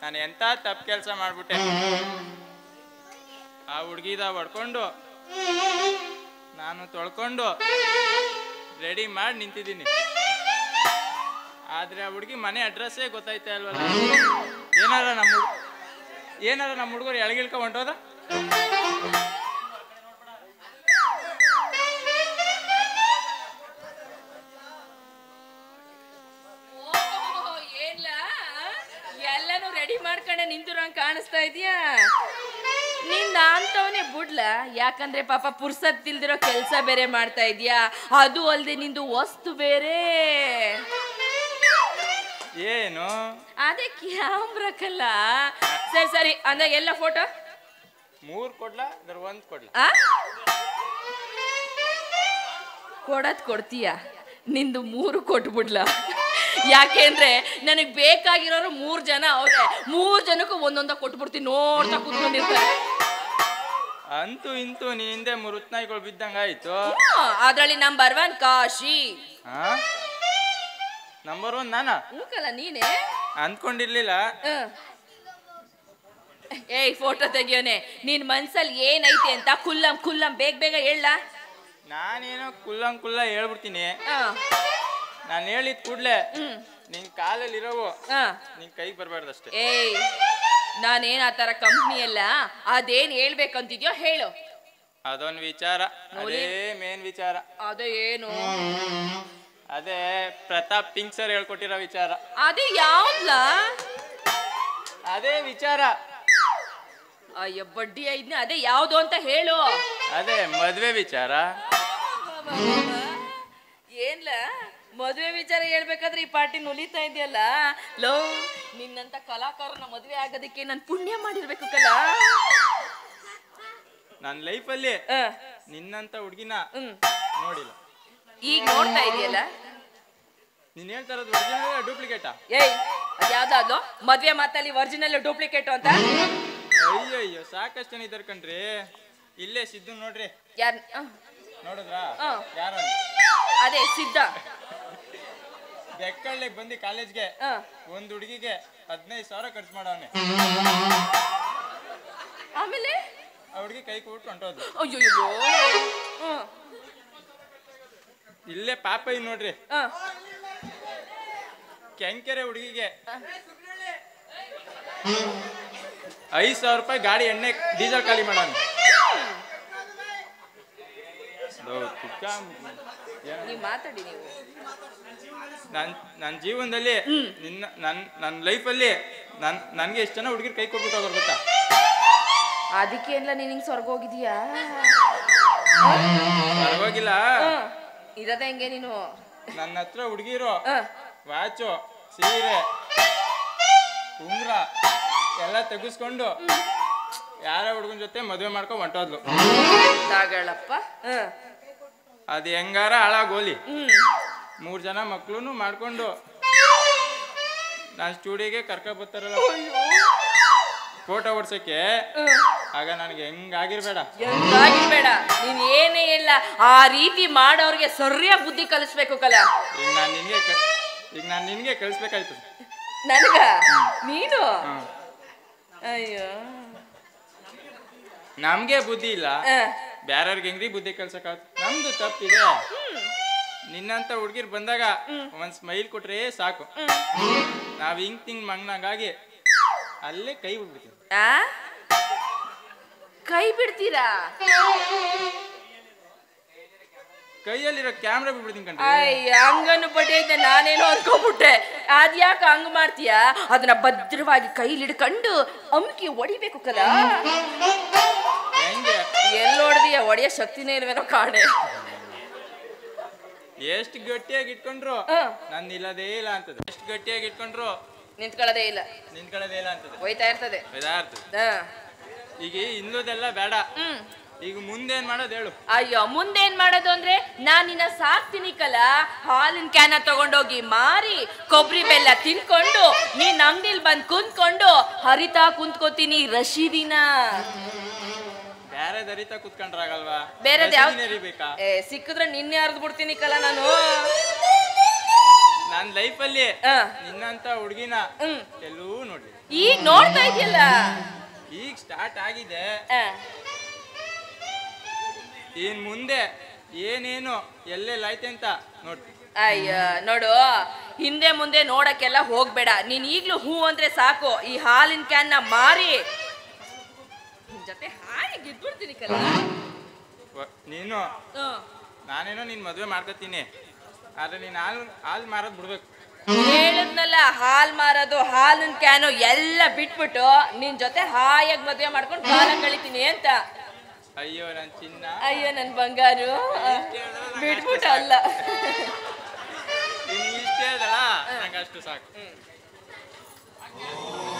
ನಾನು ಎಂತ ತಪ್ಪು ಕೆಲಸ ಮಾಡ್ಬಿಟ್ಟೆ ಆ ಹುಡ್ಗಿದ ಹೊಡ್ಕೊಂಡು ನಾನು ತೊಳ್ಕೊಂಡು ರೆಡಿ ಮಾಡಿ ನಿಂತಿದ್ದೀನಿ ಆದ್ರೆ ಆ ಹುಡುಗಿ ಮನೆ ಅಡ್ರೆಸ್ಸೇ ಗೊತ್ತಾಯ್ತಾ ಇಲ್ವಲ್ಲ ಏನಾರ ನಮ್ಮ ಹುಡ್- ಏನಾರ ನಮ್ಮ ಹುಡುಗರು ಎಳಗಿಳ್ಕ ಹೊಂಟೋದ ಓಹ್, ಏನ್ಲ ಎಲ್ಲನೂ ರೆಡಿ ಮಾಡ್ಕೊಂಡೆ ನಿಂತಿರೋಂಗ್ ಕಾಣಿಸ್ತಾ ಇದೀಯಾ ನಿಂದ ಅಂತವನೇ ಬಿಡ್ಲ ಯಾಕಂದ್ರೆ ಪಾಪ ಪುರ್ಸತ್ ಇಲ್ದಿರೋ ಕೆಲ್ಸ ಬೇರೆ ಮಾಡ್ತಾ ಇದೀಯಾ ಅದು ಅಲ್ದೆ ನಿಂದು ವಸ್ತು ಬೇರೆ ಏನು ಅದೇ ಕ್ಯಾಮ್ರಕ್ಕಲ್ಲ ಸರಿ ಸರಿ ಅಂದಾಗ ಎಲ್ಲ ಫೋಟೋ ಮೂರ್ ಕೊಡ್ಲಾ ಅದ್ರ ಒಂದ್ ಕೊಡ್ಲಾ ಆ ಕೊಡದ್ ಕೊಡ್ತೀಯ ನಿಂದು ಮೂರು ಕೊಟ್ಬಿಡ್ಲ ಯಾಕೆಂದ್ರೆ ನನಗ್ ಬೇಕಾಗಿರೋರು ಮೂರ್ ಜನ ಅವ್ರೆ ಮೂರ್ ಜನಕ್ಕೂ ಒಂದೊಂದ ಕೊಟ್ಬಿಡ್ತೀನಿ ನೋಡ್ತಾ ಕೂತ್ಕೊಂಡಿರ್ತಾರೆ ಅಂತೂ ಇಂತೂ ನೀ ಹಿಂದೆ ಮುರುತ್ನಾಯಿಗಳು ಬಿದ್ದಂಗ ಆಯ್ತು ಅದ್ರಲ್ಲಿ ನಂಬರ್ ಒನ್ ಕಾಶಿ ಹಾ ನಂಬರ್ ಒನ್ ನಾನಾ ಹೂಕಲ್ಲ ನೀನೇ ಅಂದ್ಕೊಂಡಿರ್ಲಿಲ್ಲ ಹ್ಮ್. ಏಯ್ ಫೋಟೋ ತೆಗಿಯೋನೆ ನಿನ್ ಮನ್ಸಲ್ಲಿ ಏನೈತೆ ಅಂತ ಕುಲ್ಲಂ ಕುಲ್ಲಂ ಬೇಗ ಬೇಗ ಹೇಳ ನಾನೇನೋ ಕುಲ್ಲಂಗ್ ಕುಲ್ಲ ಹೇಳ್ಬಿಡ್ತೀನಿ ಹಾ ನಾನು ಹೇಳಿದ ಕೂಡ್ಲೆ ಹ್ಮ್ ನಿನ್ ಕಾಲಲ್ಲಿ ಇರೋವು ಹಾ ನಿನ್ ಕೈಗೆ ಬರಬಾರ್ದಷ್ಟೇ ಏಯ್ ನಾನೇನ್ ಆ ತರ ಕಂಪ್ನಿ ಅಲ್ಲ ಅದೇನ್ ಹೇಳ್ಬೇಕಂತಿದ್ಯೋ ಹೇಳು ಅದೊಂದ್ ವಿಚಾರ ನೋಡಿ. ಅದೇ ಮೇನ್ ವಿಚಾರ ಅದೇ ಏನು ಅದೇ ಪ್ರತಾಪ್ ಪಿಂಗ್ ಸರ್ ಹೇಳ್ಕೊಟ್ಟಿರೋ ವಿಚಾರ ಅದೇ ಯಾವ್ದ್ಲ ಅದೇ ವಿಚಾರ ಅಯ್ಯ ಬಡ್ಡಿ ಐದ್ನ ಅದೇ ಯಾವ್ದು ಅಂತ ಹೇಳು ಅದೇ ಮದ್ವೆ ವಿಚಾರ ಏನ್ಲ ಮದ್ವೆ ವಿಚಾರ ಹೇಳ್ಬೇಕಾದ್ರೆ ಈ ಪಾರ್ಟಿ ನುಲಿತಾ ಇದೆಯಲ್ಲ ಲೋ ನಿನ್ನಂತ ಕಲಾಕಾರನ ಮದ್ವೆ ಆಗೋದಕ್ಕೆ ನಾನು ಪುಣ್ಯ ಮಾಡಿರ್ಬೇಕು ಕಲ ನನ್ನ ಲೈಫಲ್ಲಿ ಆ, ನಿನ್ನಂತ ಹುಡ್ಗಿನ ಹ್ಮ್ ನೋಡಿಲ್ಲ ಈಗ ನೋಡ್ತಾ ಇದೆಯಲ್ಲ ನೀನ್ ಹೇಳ್ತಾ ಇರೋದು ಒರಿಜಿನಲ್ ಡೂಪ್ಲಿಕೇಟಾ ಏಯ್ ಅದ್ಯಾವ್ದಾದ್ಲು ಮದ್ವೆ ಮಾತಲ್ಲಿ ಒರಿಜಿನಲ್ ಡೂಪ್ಲಿಕೇಟ್ ಅಂತ ಅಯ್ಯೋ ಅಯ್ಯೋ ಸಾಕಷ್ಟು ಜನ ಇದಾರೆ ಕಣ್ರಿ ಇಲ್ಲೇ ಸಿದ್ದು ನೋಡ್ರಿ ಯಾರ್ ಆ, ನೋಡಿದ್ರಾ ಆ. ಯಾರು ಅದೇ ಸಿದ್ಧ ಬೆಕ್ಕಳ್ಳಿಗೆ ಬಂದು ಕಾಲೇಜ್ಗೆ ಆ, ಒಂದ್ ಹುಡುಗಿಗೆ ಹದಿನೈದು ಸಾವಿರ ಖರ್ಚು ಮಾಡವನೆ ಆಮೇಲೆ ಆ ಹುಡುಗಿ ಕೈ ಕೊಟ್ಟು ಹೊಂಟೋದು ಅಯ್ಯೋ ಹ್ಮ್ ಇಲ್ಲೇ ಪಾಪ ಇಲ್ಲಿ ನೋಡ್ರಿ ಆ, ಕೆಂಕೆರೆ ಹುಡುಗಿಗೆ ಐದ್ ಸಾವಿರ ರೂಪಾಯಿ ಗಾಡಿ ಎಣ್ಣೆ ಡೀಸೆಲ್ ಖಾಲಿ ಮಾಡೋಣ ನೀವ್ ಮಾತಾಡಿ ನೀವು ನನ್ ನನ್ನ ಜೀವನದಲ್ಲಿ ನಿನ್ನ ನನ್ನ ನನ್ನ ಲೈಫಲ್ಲಿ ನನ್ ನನಗೆ ಎಷ್ಟು ಜನ ಹುಡುಗಿರ್ ಕೈ ಕೊಟ್ಬಿಟ್ಟು ಹೋಗೋರು ಗೊತ್ತಾ ಅದಕ್ಕೆ ಎಲ್ಲ ನೀನ್ ಹಿಂಗ್ ಸ್ವರ್ಗ ಹೋಗಿದೀಯಾ ಪರವಾಗಿಲ್ಲ ಹ್ಮ್. ಇರದ ಹೆಂಗೆ ನೀನು ನನ್ನ ಹತ್ರ ಹುಡುಗಿರು ಆ, ವಾಚು ಸೀರೆ ಉಂಗ್ರ ಎಲ್ಲ ತೆಗಿಸ್ಕೊಂಡು ಯಾರ ಹುಡುಗನ ಜೊತೆ ಮದುವೆ ಮಾಡ್ಕೊಂಡು ಹೊಂಟೋದ್ಲು ತಾಗಳಪ್ಪ ಹ್ಮ್. ಅದು ಹೆಂಗಾರ ಹಾಳಾಗೋಲಿ ಹ್ಮ್ ಮೂರು ಜನ ಮಕ್ಳು ಮಾಡ್ಕೊಂಡು ನಾನು ಸ್ಟುಡಿಯೋಗೆ ಕರ್ಕ ಬರ್ತಾರಲ್ಲ ಫೋಟೋ ಓಡ್ಸಕ್ಕೆ ಹ್ಮ್. ಆಗ ನನಗೆ ಹೆಂಗಾಗಿರ್ಬೇಡ ಎಂದಾಗಿರ್ಬೇಡ ನೀನ್ ಏನೇ ಇಲ್ಲ ಆ ರೀತಿ ಮಾಡೋರ್ಗೆ ಸರಿಯಾಗಿ ಬುದ್ಧಿ ಕಲಿಸ್ಬೇಕು ಕಲ ಈಗ ನಾನು ನಿನಗೆ ಈಗ ನಾನು ನಿನಗೆ ಕಳಿಸ್ಬೇಕಾಯ್ತು ನನಗ ನೀನು ಹ್ಮ್. ಅಯ್ಯೋ ನಮ್ಗೆ ಬುದ್ಧಿ ಇಲ್ಲ ಆ, ಬ್ಯಾರವ್ರಿಗೆ ಹೆಂಗ್ರಿ ಬುದ್ಧಿ ಕಲ್ಸಕ್ಕಾಗತ್ತೆ ನಮ್ದು ತಪ್ಪಿದೆ ನಿನ್ನಂತ ಹುಡ್ಗಿರ್ ಬಂದಾಗ ಒಂದ್ ಸ್ಮೈಲ್ ಕೊಟ್ರೆ ಸಾಕು ನಾವ್ ಹಿಂಗ್ ತಿಂಗ್ ಮಂಗ್ನಾಗಾಗಿ ಅಲ್ಲೇ ಕೈ ಬಿಡ್ಬಿಡ್ತೀವಿ ಆ? ಕೈ ಬಿಡ್ತೀರಾ ಕೈಯಲ್ಲಿರೋ ಕ್ಯಾಮ್ರಾ ಬಿಡ್ಬಿಡ್ತೀನಿ ಕಣ್ರಿ ಅಯ್ಯ ಹಂಗನ್ನು ಪಡೆಯದೆ ನಾನೇನೋ ಅನ್ಕೊಂಡ್ಬಿಟ್ಟೆ ಅದ್ಯಾಕ ಹಂಗ್ ಮಾಡ್ತೀಯ ಅದನ್ನ ಭದ್ರವಾಗಿ ಕೈಲಿ ಹಿಡ್ಕೊಂಡು ಅಮ್ಕಿ ಹೊಡಿಬೇಕು ಕಲ ಹೆಂಗೆ ಎಲ್ಲಿ ಹೊಡೆದಿಯ ಹೊಡೆಯೋ ಶಕ್ತಿನೇ ಇಲ್ವೇನೋ ಕಾಣೆ ಎಷ್ಟು ಗಟ್ಟಿಯಾಗಿ ಇಟ್ಕೊಂಡ್ರು ಹ. ನನ್ ಇಲ್ಲದೇ ಇಲ್ಲ ಅಂತದೆ ಎಷ್ಟು ಗಟ್ಟಿಯಾಗಿ ಇಟ್ಕೊಂಡ್ರು ನಿಂತ್ಕೊಳ್ಳೋದೇ ಇಲ್ಲ ನಿಂತ್ಕೊಳ್ಳೋದೇ ಇಲ್ಲ ಅಂತದೆ ಹೋಯ್ತಾ ಇರ್ತದೆ ಯಥಾರ್ಥ ಹ. ಈಗ ಇನ್ನೋದೆಲ್ಲ ಬೇಡ ಹ್ಮ್ ಈಗ ಮುಂದೇನ್ ಮಾಡೋದು ಹೇಳು ಅಯ್ಯೋ ಮುಂದೇನ್ ಮಾಡೋದು ಅಂದ್ರೆ ನಾನ್ ನಿನ್ನ ಸಾಕ್ತೀನಿ ಕಲ ಹಾಲಿನ ಕ್ಯಾನ ತಗೊಂಡೋಗಿ ಮಾರಿ ಕೊಬ್ಬರಿ ಬೆಲ್ಲ ತಿನ್ಕೊಂಡು ನೀನ್ ಅಂಗಡಿಲ್ ಬಂದ್ ಕುಂತ್ಕೊಂಡು ಹರಿತಾ ಕುಂತ್ಕೋತೀನಿ ರಶೀದಿನ ಬೇರೆ ದರಿತ ಕುತ್ಕೊಂಡ್ರಾಗಲ್ವಾ ಬೇರೆದ್ ಯಾವ್ದ್- ರಸೀದಿನೇ ಎರಿಬೇಕಾ ಏ ಸಿಕ್ಕಿದ್ರೆ ನಿನ್ನೆ ಹರಿದು ಬಿಡ್ತೀನಿ ಕಲ ನಾನು ನನ್ನ ಲೈಫಲ್ಲಿ ಆ, ನಿನ್ನಂತ ಹುಡುಗಿನ ಹ್ಮ್ ಎಲ್ಲೂ ನೋಡಿ ಈಗ ನೋಡ್ತಾ ಇದೆಯಲ್ಲ ಈಗ ಸ್ಟಾರ್ಟ್ ಆಗಿದೆ ಆ, ಇನ್ ಮುಂದೆ ಏನೇನು ಎಲ್ಲೆಲ್ಲ ಐತೆ ಅಂತ ನೋಡ್ತೀನಿ ಅಯ್ಯ ನೋಡು ಹಿಂದೆ ಮುಂದೆ ನೋಡಕ್ಕೆಲ್ಲ ಹೋಗ್ಬೇಡ ನೀನ್ ಈಗ್ಲೂ ಹೂ ಅಂದ್ರೆ ಸಾಕು ಈ ಹಾಲಿನ ಕ್ಯಾನ್ ನ ಮಾರಿ ನಿನ್ ಜೊತೆ ಹಾಗೆ ಗೆದ್ಬಿಡ್ತೀನಿ ಕಲ್ಲ ವ- ನೀನು ಹ್ಮ್. ನಾನೇನೋ ನಿನ್ ಮದ್ವೆ ಮಾಡ್ಕೊತೀನಿ ಆದ್ರೆ ನೀನ್ ಹಾಲು ಹಾಲು ಮಾರೋದ್ ಬಿಡ್ಬೇಕು ಹೇಳಿದ್ನಲ್ಲ ಹಾಲ್ ಮಾರೋದು ಹಾಲಿನ ಕ್ಯಾನು ಎಲ್ಲ ಬಿಟ್ಬಿಟ್ಟು ನಿನ್ ಜೊತೆ ಹಾಯಾಗಿ ಮದ್ವೆ ಮಾಡ್ಕೊಂಡು ಕಾಲ ಕಳಿತೀನಿ ಅಂತ ಅಯ್ಯೋ ನನ್ ಚಿನ್ನ ಅಯ್ಯೋ ನನ್ ಬಂಗಾರು ಬಿಟ್ಬಿಟ್ಟು ಅಲ್ಲ ನೀನ್ ಇಷ್ಟ ಹೇಳ್ದಲ್ಲ ನಂಗೆ ಅಷ್ಟು ಸಾಕು ಹ್ಮ್.